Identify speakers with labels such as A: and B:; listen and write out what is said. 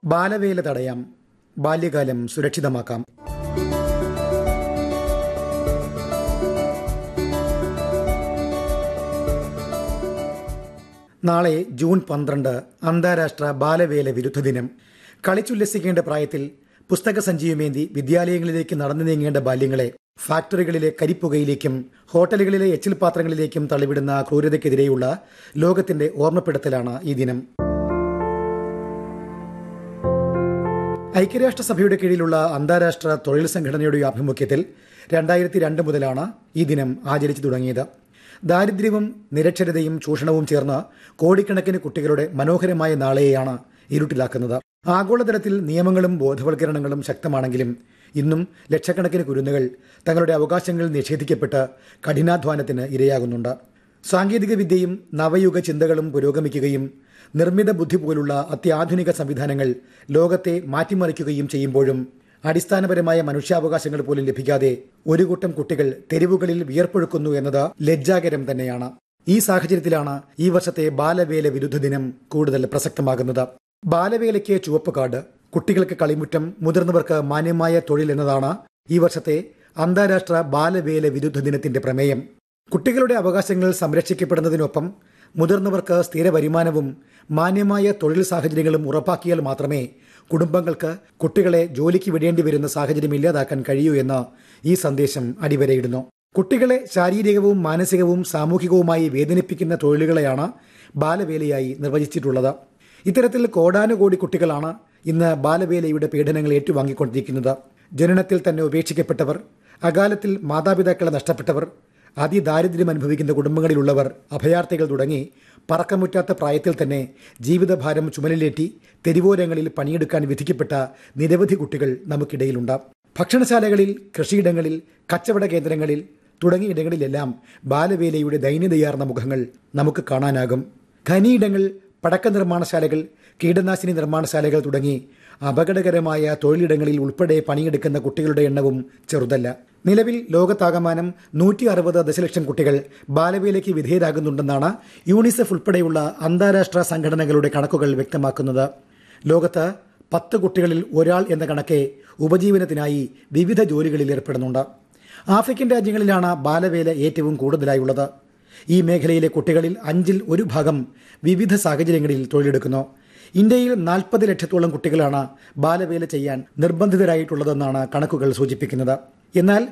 A: ബാലവേല തടയാം ബാല്യകാലം സുരക്ഷിതമാക്കാം നാളെ ജൂൺ പന്ത്രണ്ട് അന്താരാഷ്ട്ര ബാലവേല വിരുദ്ധ ദിനം കളിച്ചുല്ലസിക്കേണ്ട പ്രായത്തിൽ പുസ്തക സഞ്ചിയുമേന്തി വിദ്യാലയങ്ങളിലേക്ക് നടന്നു നീങ്ങേണ്ട ബാല്യങ്ങളെ ഫാക്ടറികളിലെ കരിപ്പുകയിലേക്കും ഹോട്ടലുകളിലെ എച്ചിൽ പാത്രങ്ങളിലേക്കും തള്ളിവിടുന്ന ക്രൂരതയ്ക്കെതിരെയുള്ള ലോകത്തിന്റെ ഓർമ്മപ്പെടുത്തലാണ് ഈ ദിനം ഐക്യരാഷ്ട്രസഭയുടെ കീഴിലുള്ള അന്താരാഷ്ട്ര തൊഴിൽ സംഘടനയുടെ ആഭിമുഖ്യത്തിൽ രണ്ടായിരത്തി രണ്ട് മുതലാണ് ഈ ദിനം ആചരിച്ചു തുടങ്ങിയത് ദാരിദ്ര്യവും നിരക്ഷരതയും ചൂഷണവും ചേർന്ന് കോടിക്കണക്കിന് കുട്ടികളുടെ മനോഹരമായ നാളെയാണ് ഇരുട്ടിലാക്കുന്നത് ആഗോളതലത്തിൽ നിയമങ്ങളും ബോധവൽക്കരണങ്ങളും ശക്തമാണെങ്കിലും ഇന്നും ലക്ഷക്കണക്കിന് കുരുന്നുകൾ തങ്ങളുടെ അവകാശങ്ങൾ നിഷേധിക്കപ്പെട്ട് കഠിനാധ്വാനത്തിന് ഇരയാകുന്നുണ്ട് സാങ്കേതിക വിദ്യയും നവയുഗ ചിന്തകളും പുരോഗമിക്കുകയും നിർമ്മിത ബുദ്ധി പോലുള്ള അത്യാധുനിക സംവിധാനങ്ങൾ ലോകത്തെ മാറ്റിമറിക്കുകയും ചെയ്യുമ്പോഴും അടിസ്ഥാനപരമായ മനുഷ്യാവകാശങ്ങൾ പോലും ലഭിക്കാതെ ഒരു കൂട്ടം കുട്ടികൾ തെരുവുകളിൽ വിയർപ്പൊഴുക്കുന്നു എന്നത് ലജ്ജാകരം തന്നെയാണ് ഈ സാഹചര്യത്തിലാണ് ഈ വർഷത്തെ ബാലവേല വിരുദ്ധ ദിനം കൂടുതൽ പ്രസക്തമാകുന്നത് ബാലവേലയ്ക്ക് ചുവപ്പ് കാർഡ് കുട്ടികൾക്ക് കളിമുറ്റം മുതിർന്നവർക്ക് മാന്യമായ തൊഴിൽ എന്നതാണ് ഈ വർഷത്തെ അന്താരാഷ്ട്ര ബാലവേല വിരുദ്ധ ദിനത്തിന്റെ പ്രമേയം കുട്ടികളുടെ അവകാശങ്ങൾ സംരക്ഷിക്കപ്പെടുന്നതിനൊപ്പം മുതിർന്നവർക്ക് സ്ഥിര വരുമാനവും മാന്യമായ തൊഴിൽ സാഹചര്യങ്ങളും ഉറപ്പാക്കിയാൽ മാത്രമേ കുടുംബങ്ങൾക്ക് കുട്ടികളെ ജോലിക്ക് വിടേണ്ടി വരുന്ന സാഹചര്യം ഇല്ലാതാക്കാൻ കഴിയൂ എന്ന് ഈ സന്ദേശം അടിവരയിടുന്നു കുട്ടികളെ ശാരീരികവും മാനസികവും സാമൂഹികവുമായി വേദനിപ്പിക്കുന്ന തൊഴിലുകളെയാണ് ബാലവേലയായി നിർവചിച്ചിട്ടുള്ളത് ഇത്തരത്തിൽ കോടാനുകോടി കുട്ടികളാണ് ഇന്ന് ബാലവേലയുടെ പീഡനങ്ങൾ ഏറ്റുവാങ്ങിക്കൊണ്ടിരിക്കുന്നത് ജനനത്തിൽ തന്നെ ഉപേക്ഷിക്കപ്പെട്ടവർ അകാലത്തിൽ മാതാപിതാക്കളെ നഷ്ടപ്പെട്ടവർ അതിദാരിദ്ര്യം അനുഭവിക്കുന്ന കുടുംബങ്ങളിലുള്ളവർ അഭയാർത്ഥികൾ തുടങ്ങി പറക്കമുറ്റാത്ത പ്രായത്തിൽ തന്നെ ജീവിതഭാരം ചുമലിലേറ്റി തെരുവോരങ്ങളിൽ പണിയെടുക്കാൻ വിധിക്കപ്പെട്ട നിരവധി കുട്ടികൾ നമുക്കിടയിലുണ്ട് ഭക്ഷണശാലകളിൽ കൃഷിയിടങ്ങളിൽ കച്ചവട കേന്ദ്രങ്ങളിൽ തുടങ്ങിയിടങ്ങളിലെല്ലാം ബാലവേലയുടെ ദൈന്യതയാർന്ന മുഖങ്ങൾ നമുക്ക് കാണാനാകും ഖനിയിടങ്ങൾ പടക്ക നിർമ്മാണശാലകൾ കീടനാശിനി നിർമ്മാണശാലകൾ തുടങ്ങി അപകടകരമായ തൊഴിലിടങ്ങളിൽ ഉൾപ്പെടെ പണിയെടുക്കുന്ന കുട്ടികളുടെ എണ്ണവും ചെറുതല്ല നിലവിൽ ലോകത്താകമാനം നൂറ്റി അറുപത് ദശലക്ഷം കുട്ടികൾ ബാലവേലയ്ക്ക് വിധേയരാകുന്നുണ്ടെന്നാണ് യൂണിസെഫ് ഉൾപ്പെടെയുള്ള അന്താരാഷ്ട്ര സംഘടനകളുടെ കണക്കുകൾ വ്യക്തമാക്കുന്നത് ലോകത്ത് പത്ത് കുട്ടികളിൽ ഒരാൾ എന്ന കണക്കെ ഉപജീവനത്തിനായി വിവിധ ജോലികളിൽ ഏർപ്പെടുന്നുണ്ട് ആഫ്രിക്കൻ രാജ്യങ്ങളിലാണ് ബാലവേല ഏറ്റവും കൂടുതലായുള്ളത് ഈ മേഖലയിലെ കുട്ടികളിൽ അഞ്ചിൽ ഒരു ഭാഗം വിവിധ സാഹചര്യങ്ങളിൽ തൊഴിലെടുക്കുന്നു ഇന്ത്യയിൽ നാൽപ്പത് ലക്ഷത്തോളം കുട്ടികളാണ് ബാലവേല ചെയ്യാൻ നിർബന്ധിതരായിട്ടുള്ളതെന്നാണ് കണക്കുകൾ സൂചിപ്പിക്കുന്നത് എന്നാൽ